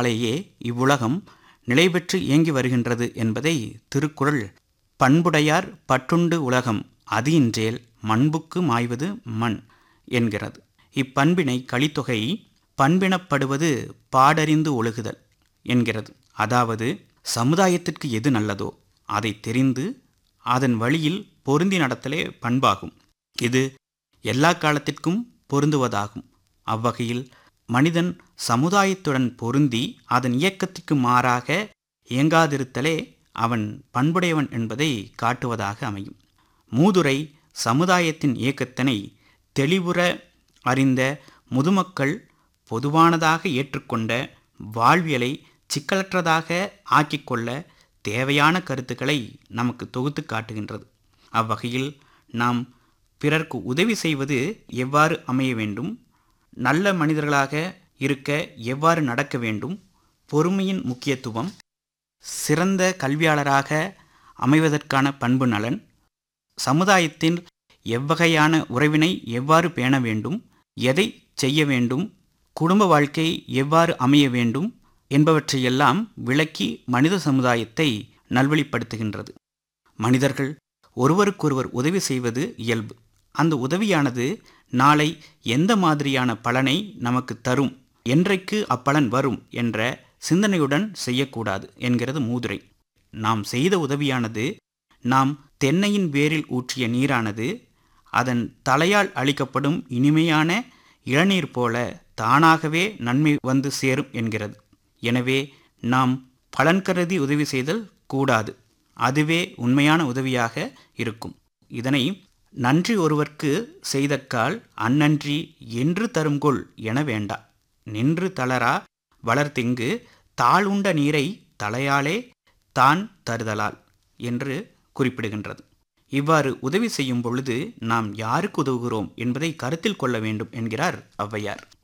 பண்புகளாலேயே இவ்வுலகம் நிலை பெற்று இயங்கி வருகின்றது என்பதை திருக்குறள் பண்புடையார் பற்றுண்டு உலகம் அது இன்றேல் மண்புக்கு மாய்வது மண் என்கிறது இப்பண்பினை கலித்தொகை பண்பினப்படுவது பாடறிந்து ஒழுகுதல் என்கிறது அதாவது சமுதாயத்திற்கு எது நல்லதோ அதை தெரிந்து அதன் வழியில் பொருந்தி நடத்தலே பண்பாகும் இது எல்லா காலத்திற்கும் பொருந்துவதாகும் அவ்வகையில் மனிதன் சமுதாயத்துடன் பொருந்தி அதன் இயக்கத்திற்கு மாறாக இயங்காதிருத்தலே அவன் பண்புடையவன் என்பதை காட்டுவதாக அமையும் மூதுரை சமுதாயத்தின் இயக்கத்தினை தெளிவுற அறிந்த முதுமக்கள் பொதுவானதாக ஏற்றுக்கொண்ட வாழ்வியலை சிக்கலற்றதாக ஆக்கிக்கொள்ள தேவையான கருத்துக்களை நமக்கு தொகுத்து காட்டுகின்றது அவ்வகையில் நாம் பிறர்க்கு உதவி செய்வது எவ்வாறு அமைய வேண்டும் நல்ல மனிதர்களாக இருக்க எவ்வாறு நடக்க வேண்டும் பொறுமையின் முக்கியத்துவம் சிறந்த கல்வியாளராக அமைவதற்கான பண்பு நலன் சமுதாயத்தில் எவ்வகையான உறவினை எவ்வாறு பேண வேண்டும் எதை செய்ய வேண்டும் குடும்ப வாழ்க்கை எவ்வாறு அமைய வேண்டும் என்பவற்றையெல்லாம் விளக்கி மனித சமுதாயத்தை நல்வழிப்படுத்துகின்றது மனிதர்கள் ஒருவருக்கொருவர் உதவி செய்வது இயல்பு அந்த உதவியானது நாளை எந்த மாதிரியான பலனை நமக்கு தரும் என்றைக்கு அப்பலன் வரும் என்ற சிந்தனையுடன் செய்யக்கூடாது என்கிறது மூதுரை நாம் செய்த உதவியானது நாம் தென்னையின் வேரில் ஊற்றிய நீரானது அதன் தலையால் அளிக்கப்படும் இனிமையான இளநீர் போல தானாகவே நன்மை வந்து சேரும் என்கிறது எனவே நாம் பலன் கருதி உதவி செய்தல் கூடாது அதுவே உண்மையான உதவியாக இருக்கும் இதனை நன்றி ஒருவர்க்கு செய்தக்கால் அந்நன்றி என்று தரும்கொள் என வேண்டா நின்று தளரா வளர்த்திங்கு தாழ் உண்ட நீரை தலையாலே தான் தருதலால் என்று குறிப்பிடுகின்றது இவ்வாறு உதவி செய்யும் பொழுது நாம் யாருக்கு உதவுகிறோம் என்பதை கருத்தில் கொள்ள வேண்டும் என்கிறார் ஔவையார்